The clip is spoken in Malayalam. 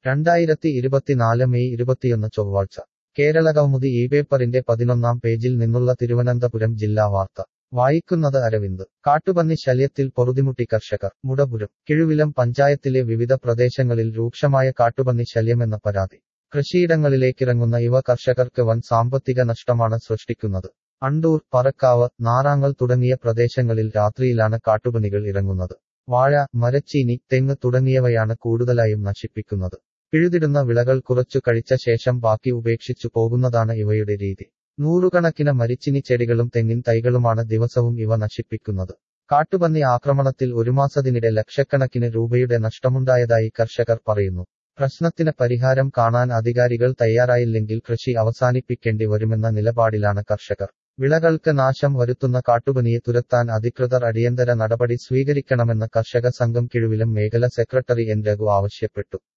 രണ്ടായിരത്തി ഇരുപത്തിനാല് മെയ് ഇരുപത്തിയൊന്ന് ചൊവ്വാഴ്ച കേരള കൗമുദി ഈ പേപ്പറിന്റെ പതിനൊന്നാം പേജിൽ നിന്നുള്ള തിരുവനന്തപുരം ജില്ലാ വാർത്ത വായിക്കുന്നത് അരവിന്ദ് കാട്ടുപന്നി ശല്യത്തിൽ പൊറുതിമുട്ടി കർഷകർ മുടപുരം കിഴുവിലം പഞ്ചായത്തിലെ വിവിധ പ്രദേശങ്ങളിൽ രൂക്ഷമായ കാട്ടുപന്നി ശല്യമെന്ന പരാതി കൃഷിയിടങ്ങളിലേക്കിറങ്ങുന്ന ഇവ കർഷകർക്ക് വൻ സാമ്പത്തിക നഷ്ടമാണ് സൃഷ്ടിക്കുന്നത് അണ്ടൂർ പറക്കാവ് നാറാങ്ങൽ തുടങ്ങിയ പ്രദേശങ്ങളിൽ രാത്രിയിലാണ് കാട്ടുപന്നികൾ ഇറങ്ങുന്നത് വാഴ മരച്ചീനി തെങ്ങ് തുടങ്ങിയവയാണ് കൂടുതലായും നശിപ്പിക്കുന്നത് പിഴുതിടുന്ന വിളകൾ കുറച്ചു കഴിച്ച ശേഷം ബാക്കി ഉപേക്ഷിച്ചു പോകുന്നതാണ് ഇവയുടെ രീതി നൂറുകണക്കിന് മരിച്ചിനി ചെടികളും തെങ്ങിൻ തൈകളുമാണ് ദിവസവും ഇവ നശിപ്പിക്കുന്നത് കാട്ടുപന്നി ആക്രമണത്തിൽ ഒരു മാസത്തിനിടെ ലക്ഷക്കണക്കിന് രൂപയുടെ നഷ്ടമുണ്ടായതായി കർഷകർ പറയുന്നു പ്രശ്നത്തിന് പരിഹാരം കാണാൻ അധികാരികൾ തയ്യാറായില്ലെങ്കിൽ കൃഷി അവസാനിപ്പിക്കേണ്ടി വരുമെന്ന നിലപാടിലാണ് കർഷകർ വിളകൾക്ക് നാശം വരുത്തുന്ന കാട്ടുപനിയെ തുരത്താൻ അധികൃതർ അടിയന്തര നടപടി സ്വീകരിക്കണമെന്ന് കർഷക സംഘം കിഴുവിലും മേഖല സെക്രട്ടറി എൻ രഘു ആവശ്യപ്പെട്ടു